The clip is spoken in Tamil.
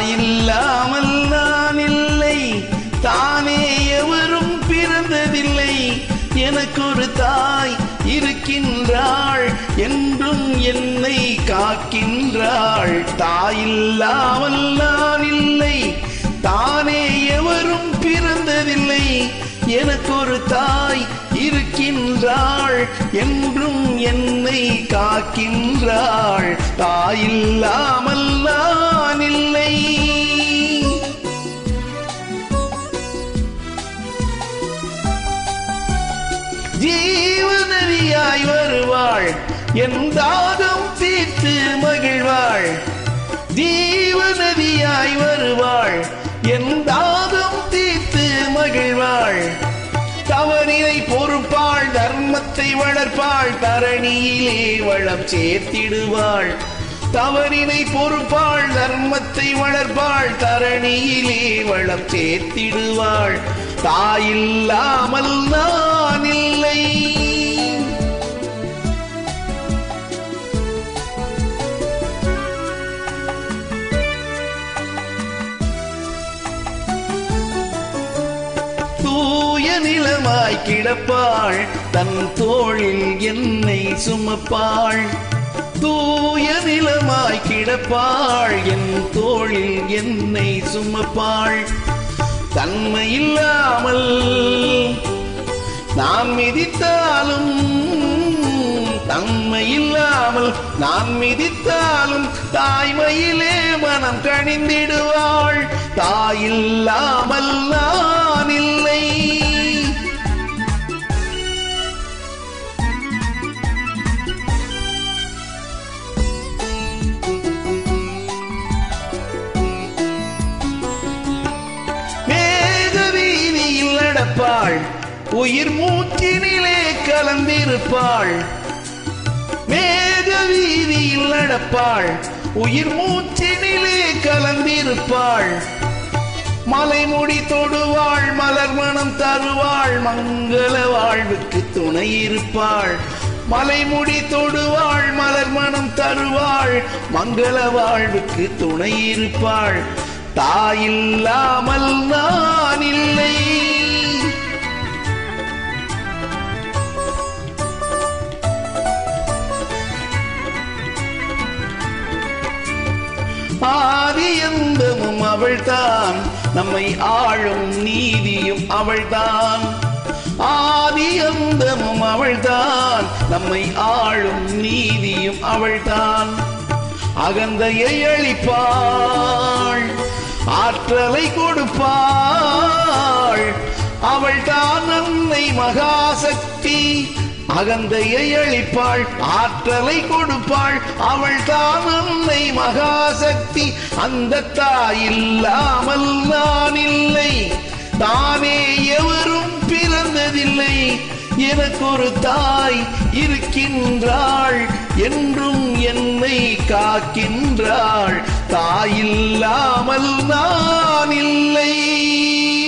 தாயில்லாமல் நான் இல்லை தானே எவரும் பிறந்ததில்லை எனக்கொரு தாய் இருக்கின்றாள் என்றும் என்னை காக்கின்றாள் தாயில்லாமல் நான் இல்லை தானே எவரும் பிறந்ததில்லை எனக்கொரு தாய் இருக்கின்றாள் என்றும் என்னை காக்கின்றாள் தாயில்லாமல் நான் இல்லை ஜீவநதியாய் வருவாள் என் தாகம் தீர்த்து மகிழ்வாள் ஜீவநதியாய் வருவாள் என் தாகம் தீர்த்து மகிழ்வாள் தவறினை பொறுப்பாள் தர்மத்தை வளர்ப்பாள் தரணியிலே வளம் சேர்த்திடுவாள் தவறினை பொறுப்பாள் தர்மத்தை வளர்ப்பாள் தரணியிலே வளம் சேர்த்திடுவாள் தாயில்லாமல் நான் இல்லை தூய நிலமாய் கிடப்பாள் தன் தோளில் என்னை சுமப்பாள் தூய நிலமாய் கிடப்பாள் என் தோளில் என்னை சுமப்பாள் தன்மை இல்லாமல் நான் மிதித்தாலும் தன்மை இல்லாமல் நான் மிதித்தாலும் தாய்மையிலே மனம் கணிந்திடுவாள் தாயில்லாமல் நான் இல்லை மேக வீதியில் நடப்பாள் உயிர் மூச்சினிலே கலந்திருப்பாள் மேக வீதியில் நடப்பாள் உயிர் மூச்சினிலே கலந்திருப்பாள் மலைமுடி தொடுவாள் மலர் மனம் தருவாள் மங்கள வாழ்வுக்கு துணை இருப்பாள் மலைமுடி தொடுவாள் மலர் மனம் தருவாள் மங்கள வாழ்வுக்கு துணை இருப்பாள் தாயில்லாமல் நான் இல்லை ஆதியந்தமும் அவள்தான் நம்மை ஆளும் நீதியும் அவள்தான் ஆதியந்தமும் அவள்தான் நம்மை ஆளும் நீதியும் அவள்தான் அகந்தையை அளிப்பாள் ஆற்றலை கொடுப்பாள் அவள்தான் அன்னை மகாசக்தி அகந்தையை அளிப்பாள் ஆற்றலை கொடுப்பாள் அவள் தான் அன்னை மகாசக்தி அந்த தாயில்லாமல் நான் இல்லை தானே எவரும் பிறந்ததில்லை எனக்கொரு தாய் இருக்கின்றாள் என்றும் என்னை காக்கின்றாள் தாயில்லாமல் நான் இல்லை